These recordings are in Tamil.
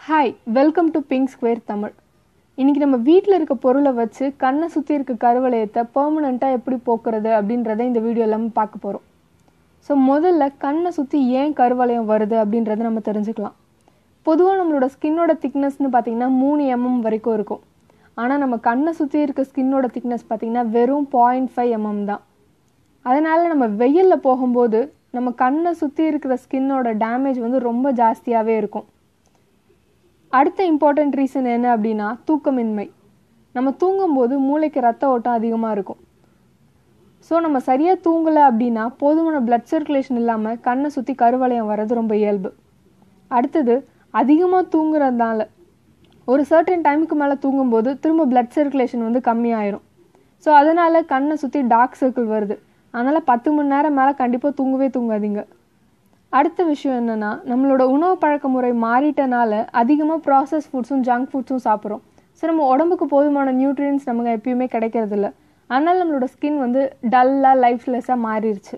hi welcome to pink square Tamil இன்னைக்கு நம்ம வீட்டில் இருக்க பொருளை வச்சு கண்ணை சுற்றி இருக்க கருவளையத்தை பெர்மனண்ட்டாக எப்படி போக்குறது அப்படின்றத இந்த வீடியோ எல்லாமே பார்க்க போகிறோம் ஸோ முதல்ல கண்ணை சுற்றி ஏன் கருவளையம் வருது அப்படின்றத நம்ம தெரிஞ்சுக்கலாம் பொதுவாக நம்மளோட ஸ்கின்னோட திக்னஸ்னு பார்த்தீங்கன்னா மூணு எம்எம் வரைக்கும் இருக்கும் ஆனால் நம்ம கண்ணை சுற்றி இருக்க ஸ்கின்னோட திக்னஸ் பார்த்தீங்கன்னா வெறும் பாயிண்ட் ஃபைவ் எம்எம் தான் அதனால் நம்ம வெயிலில் போகும்போது நம்ம கண்ணை சுற்றி இருக்கிற ஸ்கின்னோட டேமேஜ் வந்து ரொம்ப ஜாஸ்தியாகவே இருக்கும் அடுத்த இம்பார்ட்டண்ட் ரீசன் என்ன அப்படின்னா தூக்கமின்மை நம்ம தூங்கும்போது மூளைக்கு ரத்த ஓட்டம் அதிகமாக இருக்கும் ஸோ நம்ம சரியாக தூங்கலை அப்படின்னா போதுமான பிளட் சர்க்குலேஷன் இல்லாமல் கண்ணை சுற்றி கருவளையம் வர்றது ரொம்ப இயல்பு அடுத்தது அதிகமாக தூங்குறதுனால ஒரு சர்டன் டைமுக்கு மேலே தூங்கும்போது திரும்ப பிளட் சர்க்குலேஷன் வந்து கம்மியாயிரும் ஸோ அதனால் கண்ணை சுற்றி டார்க் சர்க்கிள் வருது அதனால் பத்து மணி நேரம் மேலே கண்டிப்பாக தூங்கவே தூங்காதீங்க அடுத்த விஷயம் என்னென்னா நம்மளோட உணவு பழக்க முறை மாறிட்டனால அதிகமாக ப்ராசஸ் ஃபுட்ஸும் ஜங்க் ஃபுட்ஸும் சாப்பிட்றோம் ஸோ நம்ம உடம்புக்கு போதுமான நியூட்ரியன்ஸ் நமக்கு எப்பயுமே கிடைக்கிறதில்ல அதனால் நம்மளோட ஸ்கின் வந்து டல்லாக லைஃப்லெஸ்ஸாக மாறிடுச்சு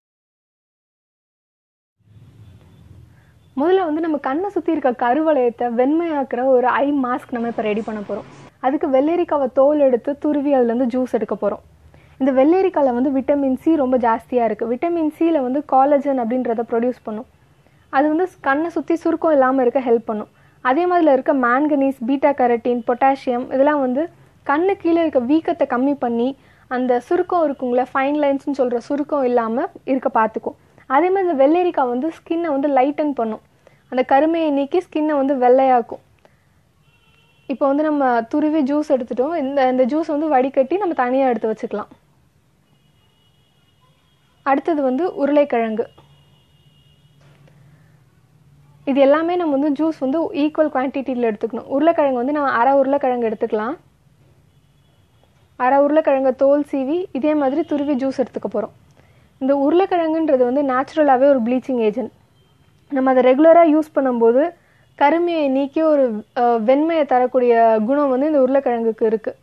முதல்ல வந்து நம்ம கண்ணை சுற்றி இருக்க கருவளையத்தை வெண்மையாக்குற ஒரு ஐ மாஸ்க் நம்ம இப்போ ரெடி பண்ண போகிறோம் அதுக்கு வெள்ளரிக்காவை தோல் எடுத்து துருவி அதுலேருந்து ஜூஸ் எடுக்க போகிறோம் இந்த வெள்ளரிக்காயில் வந்து விட்டமின் சி ரொம்ப ஜாஸ்தியாக இருக்குது விட்டமின் சியில் வந்து காலஜன் அப்படின்றத ப்ரொடியூஸ் பண்ணும் அது வந்து கண்ணை சுற்றி சுருக்கம் இல்லாமல் இருக்க ஹெல்ப் பண்ணும் அதே மாதிரில இருக்க மேங்கனீஸ் பீட்டா கரட்டின் பொட்டாசியம் இதெல்லாம் வந்து கண்ணு கீழே இருக்க வீக்கத்தை கம்மி பண்ணி அந்த சுருக்கம் இருக்குங்களே ஃபைன் லைன்ஸ்னு சொல்கிற சுருக்கம் இல்லாமல் இருக்க பார்த்துக்கும் அதே மாதிரி இந்த வெள்ளரிக்காய் வந்து ஸ்கின்னை வந்து லைட்டன் பண்ணும் அந்த கருமையை நீக்கி ஸ்கின்னை வந்து வெள்ளையாக்கும் இப்போ வந்து நம்ம துருவி ஜூஸ் எடுத்துட்டோம் இந்த இந்த ஜூஸ் வந்து வடிகட்டி நம்ம தனியாக எடுத்து வச்சுக்கலாம் அடுத்தது வந்து உருளைக்கிழங்கு இது எல்லாமே நம்ம வந்து ஜூஸ் வந்து ஈக்குவல் குவான்டிட்டியில் எடுத்துக்கணும் உருளைக்கிழங்கு வந்து நம்ம அரை உருளைக்கிழங்கு எடுத்துக்கலாம் அரை உருளைக்கிழங்க தோல் சீவி இதே மாதிரி துருவி ஜூஸ் எடுத்துக்க போகிறோம் இந்த உருளைக்கிழங்குன்றது வந்து நேச்சுரலாகவே ஒரு ப்ளீச்சிங் ஏஜென்ட் நம்ம அதை ரெகுலராக யூஸ் பண்ணும்போது கருமையை நீக்கி ஒரு வெண்மையை தரக்கூடிய குணம் வந்து இந்த உருளைக்கிழங்குக்கு இருக்குது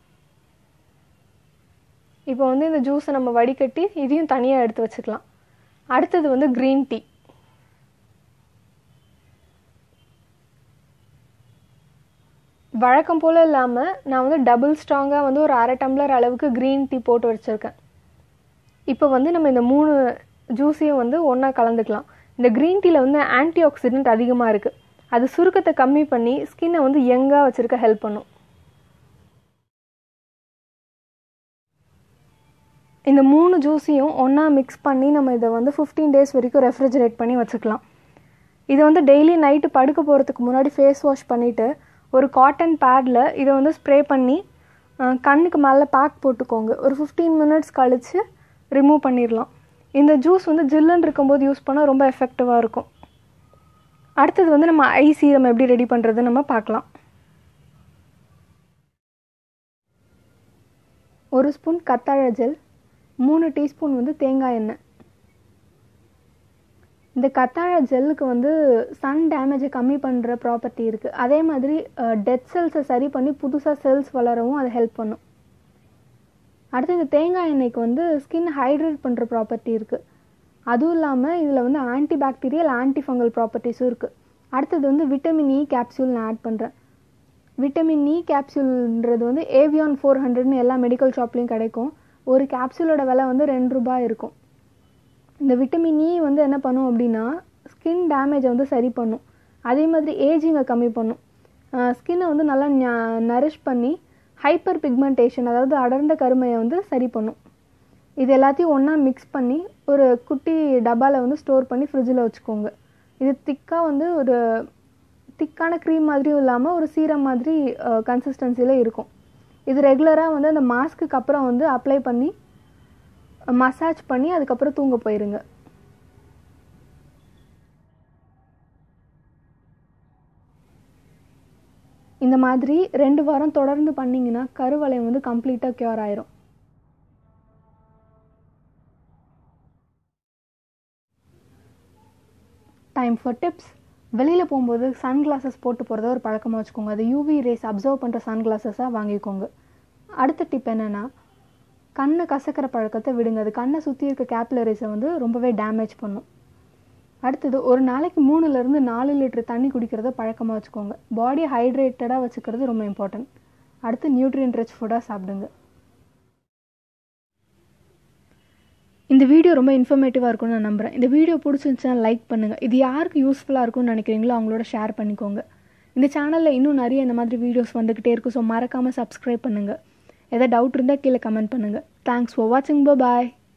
இப்போ வந்து இந்த ஜூஸை நம்ம வடிகட்டி இதையும் தனியாக எடுத்து வச்சுக்கலாம் அடுத்தது வந்து க்ரீன் டீ வழக்கம் போல் இல்லாமல் நான் வந்து டபுள் ஸ்ட்ராங்காக வந்து ஒரு அரை டம்ளர் அளவுக்கு க்ரீன் டீ போட்டு வச்சுருக்கேன் இப்போ வந்து நம்ம இந்த மூணு ஜூஸையும் வந்து ஒன்றா கலந்துக்கலாம் இந்த க்ரீன் டீயில் வந்து ஆன்டி ஆக்சிடென்ட் அதிகமாக இருக்குது அது சுருக்கத்தை கம்மி பண்ணி ஸ்கின்னை வந்து யங்காக வச்சுருக்க ஹெல்ப் பண்ணும் இந்த மூணு ஜூஸையும் ஒன்றா மிக்ஸ் பண்ணி நம்ம இதை வந்து ஃபிஃப்டீன் டேஸ் வரைக்கும் ரெஃப்ரிஜரேட் பண்ணி வச்சுக்கலாம் இதை வந்து டெய்லி நைட்டு படுக்க போகிறதுக்கு முன்னாடி ஃபேஸ் வாஷ் பண்ணிவிட்டு ஒரு காட்டன் பேடில் இதை வந்து ஸ்ப்ரே பண்ணி கண்ணுக்கு மேலே பேக் போட்டுக்கோங்க ஒரு ஃபிஃப்டீன் மினிட்ஸ் கழித்து ரிமூவ் பண்ணிடலாம் இந்த ஜூஸ் வந்து ஜில்லுன்னு இருக்கும்போது யூஸ் பண்ணால் ரொம்ப எஃபெக்டிவாக இருக்கும் அடுத்தது வந்து நம்ம ஐ சீரம் எப்படி ரெடி பண்ணுறது நம்ம பார்க்கலாம் ஒரு ஸ்பூன் கத்தாழ ஜெல் மூணு டீஸ்பூன் வந்து தேங்காய் எண்ணெய் இந்த கத்தாழ ஜெல்லுக்கு வந்து சன் டேமேஜை கம்மி பண்ணுற ப்ராப்பர்ட்டி இருக்குது அதே மாதிரி டெத் செல்ஸை சரி பண்ணி புதுசாக செல்ஸ் வளரவும் அது ஹெல்ப் பண்ணும் அடுத்து இந்த தேங்காய் எண்ணெய்க்கு வந்து ஸ்கின் ஹைட்ரேட் பண்ணுற ப்ராப்பர்ட்டி இருக்குது அதுவும் இல்லாமல் இதில் வந்து ஆன்டி பாக்டீரியல் ஆன்டி ஃபங்கல் ப்ராப்பர்ட்டிஸும் இருக்குது அடுத்தது வந்து விட்டமின் இ கேப்சூல் நான் ஆட் பண்ணுறேன் விட்டமின் இ கேப்சூல்ன்றது வந்து ஏவியான் ஃபோர் ஹண்ட்ரட்னு எல்லா மெடிக்கல் ஷாப்லேயும் கிடைக்கும் ஒரு கேப்சூலோட விலை வந்து ரெண்டு ரூபாய் இருக்கும் இந்த விட்டமின் இ வந்து என்ன பண்ணும் அப்படின்னா ஸ்கின் டேமேஜை வந்து சரி பண்ணும் அதே மாதிரி ஏஜிங்கை கம்மி பண்ணும் ஸ்கின்னை வந்து நல்லா நரிஷ் பண்ணி ஹைப்பர் பிக்மெண்டேஷன் அதாவது அடர்ந்த கருமையை வந்து சரி பண்ணும் இது எல்லாத்தையும் ஒன்றா மிக்ஸ் பண்ணி ஒரு குட்டி டப்பாவில் வந்து ஸ்டோர் பண்ணி ஃப்ரிட்ஜில் வச்சுக்கோங்க இது திக்காக வந்து ஒரு திக்கான க்ரீம் மாதிரியும் இல்லாமல் ஒரு சீரம் மாதிரி கன்சிஸ்டன்சியில் இருக்கும் இது ரெகுலராக வந்து அந்த மாஸ்க்குக்கு அப்புறம் வந்து அப்ளை பண்ணி மசாஜ் பண்ணி அதுக்கப்புறம் தூங்க போயிருங்க இந்த மாதிரி ரெண்டு வாரம் தொடர்ந்து பண்ணிங்கன்னா கருவளையம் வந்து கம்ப்ளீட்டாக க்யூர் ஆயிரும் டைம் ஃபார் டிப்ஸ் வெளியில் போகும்போது சன் கிளாஸஸ் போட்டு போகிறத ஒரு பழக்கமாக வச்சுக்கோங்க அது யூவி ரேஸ் அப்சர்வ் பண்ணுற சன் கிளாஸஸாக வாங்கிக்கோங்க அடுத்த டிப் என்னென்னா கண்ணை கசக்கிற பழக்கத்தை விடுங்க அது கண்ணை சுற்றி இருக்க கேப்லரிஸை வந்து ரொம்பவே டேமேஜ் பண்ணும் அடுத்தது ஒரு நாளைக்கு மூணுலேருந்து நாலு லிட்டர் தண்ணி குடிக்கிறத பழக்கமாக வச்சுக்கோங்க பாடியை ஹைட்ரேட்டடாக வச்சுக்கிறது ரொம்ப இம்பார்ட்டன்ட் அடுத்து நியூட்ரியன் ரிச் ஃபுட்டாக சாப்பிடுங்க இந்த வீடியோ ரொம்ப இன்ஃபர்மேட்டிவாக இருக்கும்னு நான் நம்புகிறேன் இந்த வீடியோ பிடிச்சிருந்துச்சுன்னா லைக் பண்ணுங்கள் இது யாருக்கு யூஸ்ஃபுல்லாக இருக்கும்னு நினைக்கிறீங்களோ அவங்களோட ஷேர் பண்ணிக்கோங்க இந்த சேனலில் இன்னும் நிறைய இந்த மாதிரி வீடியோஸ் வந்துக்கிட்டே இருக்கும் ஸோ மறக்காமல் சப்ஸ்கிரைப் பண்ணுங்கள் எதாவது டவுட் இருந்தால் கீழே கமெண்ட் பண்ணுங்கள் தேங்க்ஸ் ஃபார் வாட்சிங் பாய்